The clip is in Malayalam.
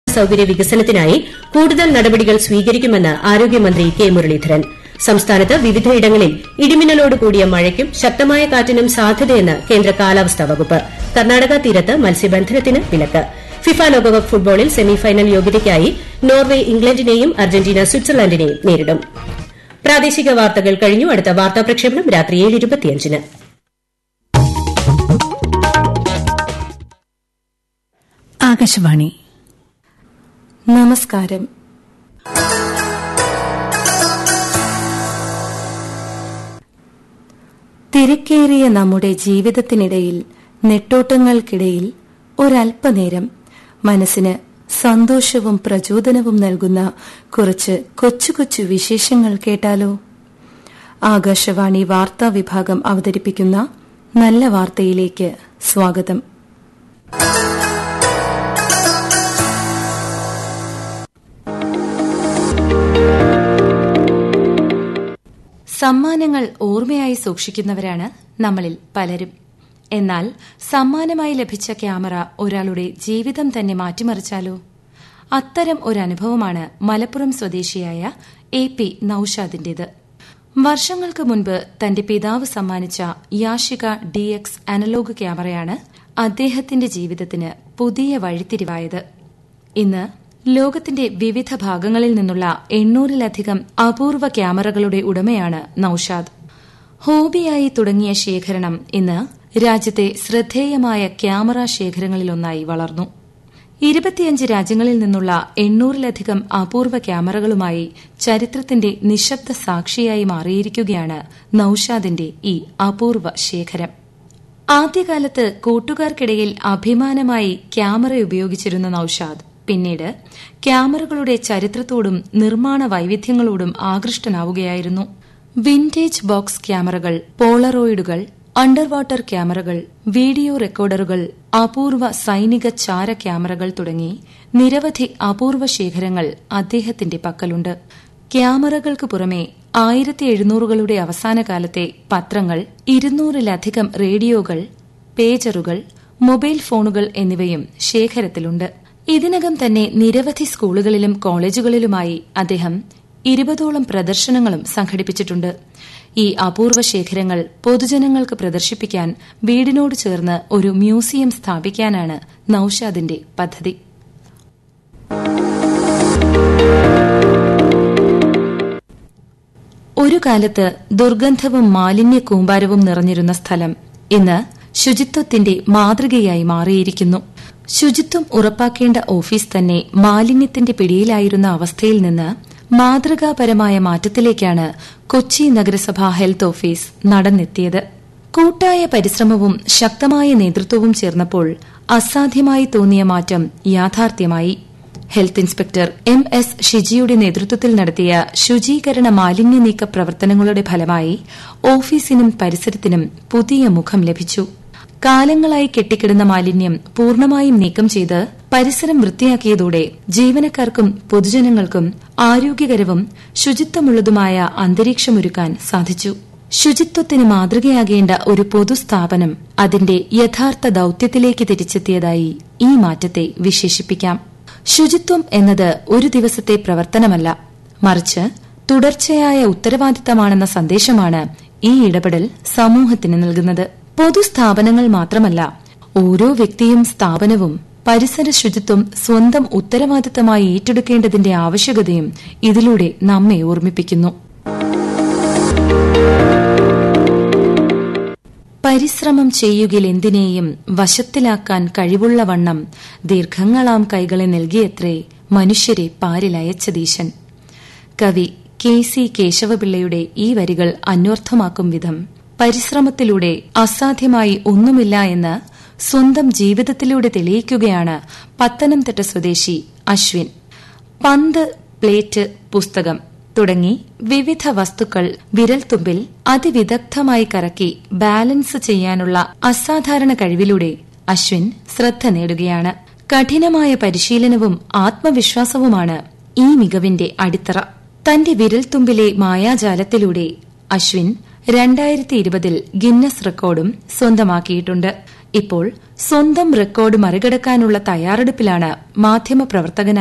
സൌകര്യ വികസനത്തിനായി കൂടുതൽ നടപടികൾ സ്വീകരിക്കുമെന്ന് ആരോഗ്യമന്ത്രി കെ മുരളീധരൻ സംസ്ഥാനത്ത് വിവിധയിടങ്ങളിൽ ഇടിമിന്നലോട് കൂടിയ മഴയ്ക്കും ശക്തമായ കാറ്റിനും സാധ്യതയെന്ന് കേന്ദ്ര കാലാവസ്ഥാ വകുപ്പ് കർണാടക തീരത്ത് മത്സ്യബന്ധനത്തിന് വിലക്ക് ഫിഫ ലോകകപ്പ് ഫുട്ബോളിൽ സെമിഫൈനൽ യോഗ്യതയ്ക്കായി നോർവെ ഇംഗ്ലണ്ടിനെയും അർജന്റീന സ്വിറ്റ്സർലൻഡിനെയും നേരിടും പ്രാദേശിക വാർത്തകൾ കഴിഞ്ഞു അടുത്ത വാർത്താ പ്രക്ഷേപണം രാത്രി ഏഴ് ഇരുപത്തിയഞ്ചിന് ആകാശവാണി നമസ്കാരം തിരക്കേറിയ നമ്മുടെ ജീവിതത്തിനിടയിൽ നെട്ടോട്ടങ്ങൾക്കിടയിൽ ഒരല്പനേരം മനസ്സിന് സന്തോഷവും പ്രചോദനവും നൽകുന്ന കുറച്ച് കൊച്ചു കൊച്ചു വിശേഷങ്ങൾ കേട്ടാലോ ആകാശവാണി വാർത്താ വിഭാഗം അവതരിപ്പിക്കുന്ന നല്ല വാർത്തയിലേക്ക് സ്വാഗതം സമ്മാനങ്ങൾ ഓർമ്മയായി സൂക്ഷിക്കുന്നവരാണ് നമ്മളിൽ പലരും എന്നാൽ സമ്മാനമായി ലഭിച്ച ക്യാമറ ഒരാളുടെ ജീവിതം തന്നെ മാറ്റിമറിച്ചാലോ അത്തരം ഒരനുഭവമാണ് മലപ്പുറം സ്വദേശിയായ എ പി നൌഷാദിന്റേത് വർഷങ്ങൾക്ക് മുൻപ് തന്റെ പിതാവ് സമ്മാനിച്ച യാഷിക ഡി എക്സ് അനലോഗ് ക്യാമറയാണ് അദ്ദേഹത്തിന്റെ ജീവിതത്തിന് പുതിയ വഴിത്തിരിവായത് ഇന്ന് ലോകത്തിന്റെ വിവിധ ഭാഗങ്ങളിൽ നിന്നുള്ള എണ്ണൂറിലധികം അപൂർവ ക്യാമറകളുടെ ഉടമയാണ് നൌഷാദ് ഹോബിയായി തുടങ്ങിയ ശേഖരണം ഇന്ന് രാജ്യത്തെ ശ്രദ്ധേയമായ ക്യാമറ ശേഖരങ്ങളിലൊന്നായി വളർന്നു ഇരുപത്തിയഞ്ച് രാജ്യങ്ങളിൽ നിന്നുള്ള എണ്ണൂറിലധികം അപൂർവ ക്യാമറകളുമായി ചരിത്രത്തിന്റെ നിശബ്ദ സാക്ഷിയായി മാറിയിരിക്കുകയാണ് നൌഷാദിന്റെ ഈ അപൂർവ ശേഖരം ആദ്യകാലത്ത് കൂട്ടുകാർക്കിടയിൽ അഭിമാനമായി ക്യാമറ ഉപയോഗിച്ചിരുന്ന നൌഷാദ് പിന്നീട് ക്യാമറകളുടെ ചരിത്രത്തോടും നിർമ്മാണ വൈവിധ്യങ്ങളോടും ആകൃഷ്ടനാവുകയായിരുന്നു വിന്റേജ് ബോക്സ് ക്യാമറകൾ പോളറോയിഡുകൾ അണ്ടർ വാട്ടർ ക്യാമറകൾ വീഡിയോ റെക്കോർഡറുകൾ അപൂർവ സൈനിക ചാര ക്യാമറകൾ തുടങ്ങി നിരവധി അപൂർവ ശേഖരങ്ങൾ അദ്ദേഹത്തിന്റെ പക്കലുണ്ട് ക്യാമറകൾക്ക് പുറമെ ആയിരത്തി എഴുന്നൂറുകളുടെ അവസാന കാലത്തെ പത്രങ്ങൾ ഇരുന്നൂറിലധികം റേഡിയോകൾ പേജറുകൾ മൊബൈൽ ഫോണുകൾ എന്നിവയും ശേഖരത്തിലുണ്ട് ഇതിനകം തന്നെ നിരവധി സ്കൂളുകളിലും കോളേജുകളിലുമായി അദ്ദേഹം ഇരുപതോളം പ്രദർശനങ്ങളും സംഘടിപ്പിച്ചിട്ടുണ്ട് ഈ അപൂർവ ശേഖരങ്ങൾ പൊതുജനങ്ങൾക്ക് പ്രദർശിപ്പിക്കാൻ വീടിനോട് ചേർന്ന് ഒരു മ്യൂസിയം സ്ഥാപിക്കാനാണ് നൌഷാദിന്റെ പദ്ധതി ഒരു കാലത്ത് ദുർഗന്ധവും മാലിന്യ കൂമ്പാരവും നിറഞ്ഞിരുന്ന സ്ഥലം ഇന്ന് ശുചിത്വത്തിന്റെ മാതൃകയായി മാറിയിരിക്കുന്നു ശുചിത്വം ഉറപ്പാക്കേണ്ട ഓഫീസ് തന്നെ മാലിന്യത്തിന്റെ പിടിയിലായിരുന്ന അവസ്ഥയിൽ നിന്ന് മാതൃകാപരമായ മാറ്റത്തിലേക്കാണ് കൊച്ചി നഗരസഭ ഹെൽത്ത് ഓഫീസ് നടന്നെത്തിയത് കൂട്ടായ പരിശ്രമവും ശക്തമായ നേതൃത്വവും ചേർന്നപ്പോൾ അസാധ്യമായി തോന്നിയ മാറ്റം യാഥാർത്ഥ്യമായി ഹെൽത്ത് ഇൻസ്പെക്ടർ എം എസ് ഷിജിയുടെ നേതൃത്വത്തിൽ നടത്തിയ ശുചീകരണ മാലിന്യ നീക്ക പ്രവർത്തനങ്ങളുടെ ഫലമായി ഓഫീസിനും പരിസരത്തിനും പുതിയ മുഖം ലഭിച്ചു കാലങ്ങളായി കെട്ടിക്കിടന്ന മാലിന്യം പൂർണ്ണമായും നീക്കം ചെയ്ത് പരിസരം വൃത്തിയാക്കിയതോടെ ജീവനക്കാർക്കും പൊതുജനങ്ങൾക്കും ആരോഗ്യകരവും ശുചിത്വമുള്ളതുമായ അന്തരീക്ഷമൊരുക്കാൻ സാധിച്ചു ശുചിത്വത്തിന് മാതൃകയാകേണ്ട ഒരു പൊതുസ്ഥാപനം അതിന്റെ യഥാർത്ഥ ദൌത്യത്തിലേക്ക് തിരിച്ചെത്തിയതായി ഈ മാറ്റത്തെ വിശേഷിപ്പിക്കാം ശുചിത്വം എന്നത് ഒരു ദിവസത്തെ പ്രവർത്തനമല്ല മറിച്ച് തുടർച്ചയായ ഉത്തരവാദിത്തമാണെന്ന സന്ദേശമാണ് ഈ ഇടപെടൽ സമൂഹത്തിന് നൽകുന്നത് പൊതുസ്ഥാപനങ്ങൾ മാത്രമല്ല ഓരോ വ്യക്തിയും സ്ഥാപനവും പരിസര ശുചിത്വം സ്വന്തം ഉത്തരവാദിത്തമായി ഏറ്റെടുക്കേണ്ടതിന്റെ ആവശ്യകതയും ഇതിലൂടെ നമ്മെ ഓർമ്മിപ്പിക്കുന്നു പരിശ്രമം ചെയ്യുകിലെന്തിനേയും വശത്തിലാക്കാൻ കഴിവുള്ള വണ്ണം ദീർഘങ്ങളാം കൈകളെ നൽകിയത്രേ മനുഷ്യരെ പാരിലയച്ചതീശൻ കവി കെ സി കേശവപിള്ളയുടെ ഈ വരികൾ അന്വർത്ഥമാക്കും വിധം പരിശ്രമത്തിലൂടെ അസാധ്യമായി ഒന്നുമില്ല എന്ന് സ്വന്തം ജീവിതത്തിലൂടെ തെളിയിക്കുകയാണ് പത്തനംതിട്ട സ്വദേശി അശ്വിൻ പന്ത് പ്ലേറ്റ് പുസ്തകം തുടങ്ങി വിവിധ വസ്തുക്കൾ വിരൽത്തുമ്പിൽ അതിവിദഗ്ധമായി കറക്കി ബാലൻസ് ചെയ്യാനുള്ള അസാധാരണ കഴിവിലൂടെ അശ്വിൻ ശ്രദ്ധ നേടുകയാണ് കഠിനമായ പരിശീലനവും ആത്മവിശ്വാസവുമാണ് ഈ മികവിന്റെ അടിത്തറ തന്റെ വിരൽത്തുമ്പിലെ മായാജാലത്തിലൂടെ അശ്വിൻ രണ്ടായിരത്തി ഇരുപതിൽ ഗിന്നസ് റെക്കോർഡും സ്വന്തമാക്കിയിട്ടുണ്ട് ഇപ്പോൾ സ്വന്തം റെക്കോർഡ് മറികടക്കാനുള്ള തയ്യാറെടുപ്പിലാണ് മാധ്യമപ്രവർത്തകനായ